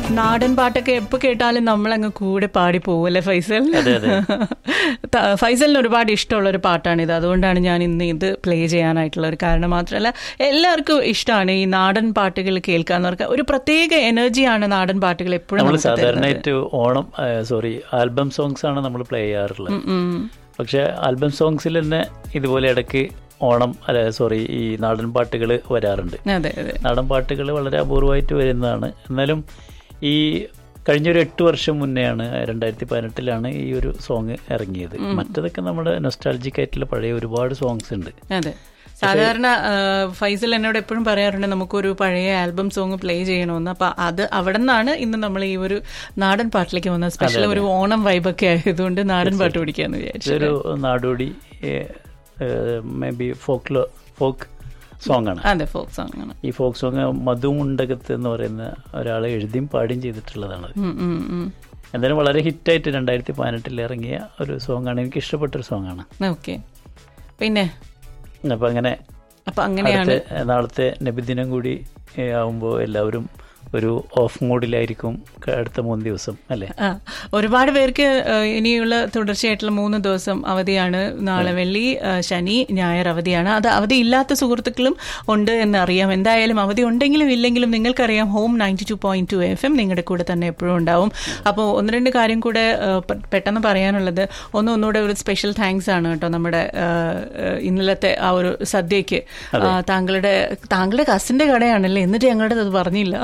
നാടൻ പാട്ടൊക്കെ എപ്പോൾ കേട്ടാലും നമ്മളങ്ങ് കൂടെ പാടി പോവല്ലേ ഫൈസൽ അതെ, അതെ. ത- ഫൈസലിന് ഒരുപാട് ഇഷ്ടമുള്ള ഒരു പാട്ടാണിത് അതുകൊണ്ടാണ് ഞാൻ ഇന്ന് ഇത് പ്ലേ ചെയ്യാനായിട്ടുള്ള ഒരു കാരണം മാത്രമല്ല എല്ലാവർക്കും ഇഷ്ടമാണ് ഈ നാടൻ പാട്ടുകൾ കേൾക്കാന്ന് പറഞ്ഞാൽ ഒരു പ്രത്യേക എനർജിയാണ് നാടൻ പാട്ടുകൾ എപ്പോഴും നമ്മൾ നമുക്ക് തരുന്നത്. സാധാരണയായിട്ട് ഓണം സോറി ആൽബം സോങ്സ് ആണ് നമ്മൾ പ്ലേ ചെയ്യാറുള്ളത് ഉം. പക്ഷെ ആൽബം സോങ്സിൽ തന്നെ ഇതുപോലെ ഇടയ്ക്ക് ഓണം അല്ല സോറി ഈ നാടൻ പാട്ടുകൾ വരാറുണ്ട് അതെ അതെ നാടൻ പാട്ടുകൾ വളരെ അപൂർവമായിട്ട് വരുന്നതാണ് എന്നാലും ഈ കഴിഞ്ഞൊരു എട്ട് വർഷം മുന്നെയാണ് രണ്ടായിരത്തി പതിനെട്ടിലാണ് ഈ ഒരു സോങ് ഇറങ്ങിയത് മറ്റതൊക്കെ നമ്മുടെ നൊസ്റ്റാൾജിക് ആയിട്ടുള്ള പഴയ ഒരുപാട് സോങ്സ് ഉണ്ട് അതെ സാധാരണ ആ, ഫൈസൽ എന്നോട് എപ്പോഴും പറയാറുണ്ട് നമുക്കൊരു പഴയ ആൽബം സോങ് പ്ലേ ചെയ്യണമെന്ന് അപ്പൊ അത് അവിടെ നിന്നാണ് ഇന്ന് നമ്മൾ ഈ ഒരു നാടൻ പാട്ടിലേക്ക് വന്നത് സ്പെഷ്യൽ ഒരു ഓണം വൈബൊക്കെ ആയതുകൊണ്ട് നാടൻ പാട്ട് പിടിക്കാന്ന് വിചാരിച്ചു ഇതൊരു നാടോടി maybe folk folk song ആണ് അതെ ഫോക്ക് സോങ് ആണ് ഈ ഫോക്ക് സോങ് മധു മുണ്ടകത്ത് എന്ന് പറയുന്ന ഒരാൾ എഴുതിയും പാടിയും ചെയ്തിട്ടുള്ളതാണ് ഉം, ഉം, ഉം. എന്തായാലും വളരെ ഹിറ്റായിട്ട് രണ്ടായിരത്തി പതിനെട്ടിൽ ഇറങ്ങിയ ഒരു സോങ് ആണ് എനിക്ക് ഇഷ്ടപ്പെട്ട ഒരു സോങ് ആണ് ഓക്കെ പിന്നെ അപ്പം അങ്ങനെ അപ്പൊ അങ്ങനെയാണ് അടുത്ത നാളത്തെ നബിദിനം കൂടി ആവുമ്പോൾ എല്ലാവരും ഒരു ഓഫ് മൂഡിലായിരിക്കും ക- അടുത്ത മൂന്ന് ദിവസം അല്ലേ ആ ഒരുപാട് പേർക്ക് ആ, ഇനിയുള്ള തുടർച്ചയായിട്ടുള്ള മൂന്ന് ദിവസം അവധിയാണ് നാളെ വെള്ളി ആ, ശനി ഞായർ അവധിയാണ് അത് അവധി ഇല്ലാത്ത സുഹൃത്തുക്കളും ഉണ്ട് എന്നറിയാം എന്തായാലും അവധി ഉണ്ടെങ്കിലും ഇല്ലെങ്കിലും നിങ്ങൾക്കറിയാം home ninety two point two F M നിങ്ങളുടെ കൂടെ തന്നെ എപ്പോഴും ഉണ്ടാവും അപ്പോൾ ഒന്ന് രണ്ട് കാര്യം കൂടെ ആ, പെ- പെട്ടെന്ന് പറയാനുള്ളത് ഒന്ന് ഒന്നുകൂടെ ഒരു സ്പെഷ്യൽ താങ്ക്സ് ആണ് കേട്ടോ നമ്മുടെ ആ, ആ, ഇന്നലത്തെ ആ ഒരു സദ്യക്ക് ആ, താങ്കളുടെ താങ്കളുടെ കസിന്റെ കടയാണല്ലേ എന്നിട്ട് ഞങ്ങളുടെ അത് പറഞ്ഞില്ല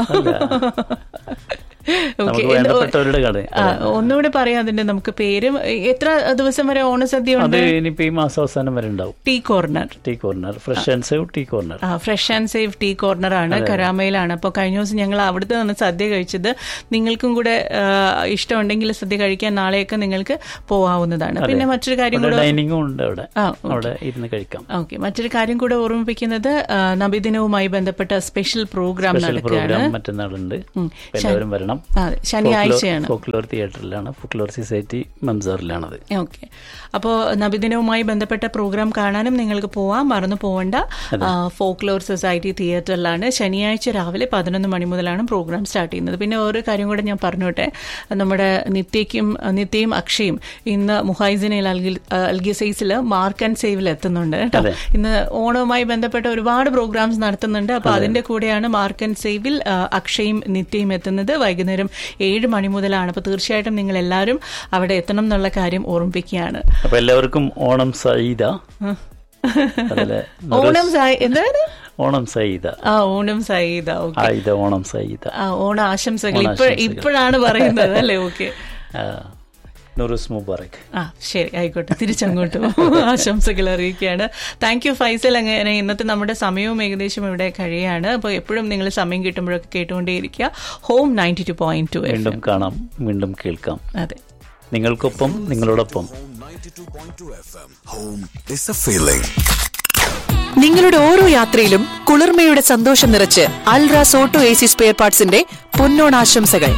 നമുക്ക് Okay. വേണ്ടപ്പെട്ടവരുടെ കട ആ, ഒന്നുകൂടെ പറയാം അതിന്റെ നമുക്ക് പേരും എത്ര ദിവസം വരെ ഓണസദ്യ അത് ഉണ്ട് ഇനിയിപ്പോ ഈ മാസം അവസാനം വരെ ഉണ്ടാവും tea corner tea corner fresh and save tea corner ആ fresh and safe tea corner ആണ് കരാമയിലാണ് അപ്പോൾ കഴിഞ്ഞ ദിവസം ഞങ്ങൾ അവിടുത്തെ നിന്ന് സദ്യ കഴിച്ചത് നിങ്ങൾക്കും കൂടെ ആ, ഇഷ്ടമുണ്ടെങ്കിൽ സദ്യ കഴിക്കാൻ നാളെയൊക്കെ നിങ്ങൾക്ക് പോവാവുന്നതാണ് പിന്നെ മറ്റൊരു കാര്യം കൂടെ ഡൈനിങ്ങും ഉണ്ട് അവിടെ ആ അവിടെ ഇരുന്ന് കഴിക്കാം ഓക്കെ മറ്റൊരു കാര്യം കൂടെ ഓർമ്മിപ്പിക്കുന്നത് ആ, നബിദിനവുമായി ബന്ധപ്പെട്ട സ്പെഷ്യൽ പ്രോഗ്രാം സ്പെഷ്യൽ നടക്കുകയാണ് പ്രോഗ്രാം മറ്റന്നാളുണ്ട് ഉം. അപ്പൊ എല്ലാവരും വരണം ആ, ശനിയാഴ്ചയാണ് ഫോക്ലോർ തിയേറ്ററിലാണ് ഫോക്ലോർ സൊസൈറ്റി മംസാറിലാണത് ഓക്കെ അപ്പോൾ നബിദിനവുമായി ബന്ധപ്പെട്ട പ്രോഗ്രാം കാണാനും നിങ്ങൾക്ക് പോവാം മറന്നു പോവണ്ട ഫോക്ലോർ സൊസൈറ്റി തിയേറ്ററിലാണ് ശനിയാഴ്ച രാവിലെ പതിനൊന്ന് മണി മുതലാണ് പ്രോഗ്രാം സ്റ്റാർട്ട് ചെയ്യുന്നത് പിന്നെ ഒരു കാര്യം കൂടെ ഞാൻ പറഞ്ഞോട്ടെ നമ്മുടെ നിത്യയ്ക്കും നിത്യയും അക്ഷയും ഇന്ന് മുഹൈസിനയിൽ അൽഗിസൈസിൽ മാർക്ക് ആൻഡ് സേവിൽ എത്തുന്നുണ്ട് കേട്ടോ അതെ. ഇന്ന് ഓണവുമായി ബന്ധപ്പെട്ട ഒരുപാട് പ്രോഗ്രാംസ് നടത്തുന്നുണ്ട് അപ്പൊ അതിന്റെ കൂടെയാണ് മാർക്ക് ആൻഡ് സേവിൽ ആ, അക്ഷയും നിത്യയും എത്തുന്നത് വൈകുന്നേരം ഏഴ് മണി മുതലാണ് അപ്പൊ തീർച്ചയായിട്ടും നിങ്ങൾ എല്ലാവരും അവിടെ എത്തണം എന്നുള്ള കാര്യം ഓർമ്മിപ്പിക്കുകയാണ് അപ്പൊ എല്ലാവർക്കും ഓണം സയ്യിദ അതിലെ ഓണം സായി എന്താണ് ഓണം സയ്യിദ ആ ഓണം സയ്യിദ ഓക്കെ ആയിദ ഓണം സയ്യിദ ആ ഓണ ആശംസകൾ ഇപ്പൊ ഓണാശംസകൾ. ഇപ്പോഴാണ് പറയുന്നത് അല്ലേ ഓക്കെ ആ, നുറുസ് മുബാറക് ആ ശരി ആയിക്കോട്ടെ തിരിച്ചങ്ങോട്ട് ആശംസകൾ അറിയിക്കുകയാണ് താങ്ക് യു ഫൈസൽ അങ്ങനെ ഇന്നത്തെ നമ്മുടെ സമയവും ഏകദേശം ഇവിടെ കഴിയാണ് അപ്പോൾ എപ്പോഴും നിങ്ങൾ സമയം കിട്ടുമ്പോഴൊക്കെ കേട്ടുകൊണ്ടേയിരിക്കുക home ninety two point two വീണ്ടും കാണാം വീണ്ടും കേൾക്കാം അതെ നിങ്ങൾക്കൊപ്പം നിങ്ങളോടൊപ്പം 92.2 FM. Home is a feeling. നിങ്ങളുടെ ഓരോ യാത്രയിലും കുളിർമയുടെ സന്തോഷം നിറച്ച് Al Ras auto A C spare പാർട്സിന്റെ പൊന്നോണാശംസകൾ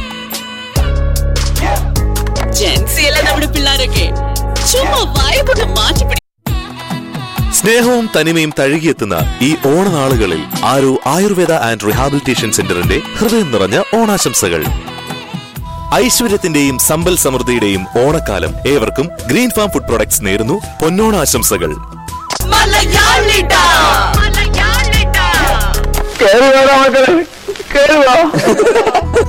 നമ്മുടെ പിള്ളേരൊക്കെ ചുമ്മാ വായ്പൊട്ട് മാറ്റി സ്നേഹവും തനിമയും തഴുകിയെത്തുന്ന ഈ ഓണനാളുകളിൽ ആരോ ആയുർവേദ ആൻഡ് റിഹാബിലിറ്റേഷൻ സെന്ററിന്റെ ഹൃദയം നിറഞ്ഞ ഓണാശംസകൾ ഐശ്വര്യത്തിന്റെയും സമ്പൽ സമൃദ്ധിയുടെയും ഓണക്കാലം ഏവർക്കും ഗ്രീൻ ഫാം ഫുഡ് പ്രൊഡക്ട്സ് നേരുന്നു പൊന്നോണാശംസകൾ കേറി വാ മക്കളെ കേറി വാ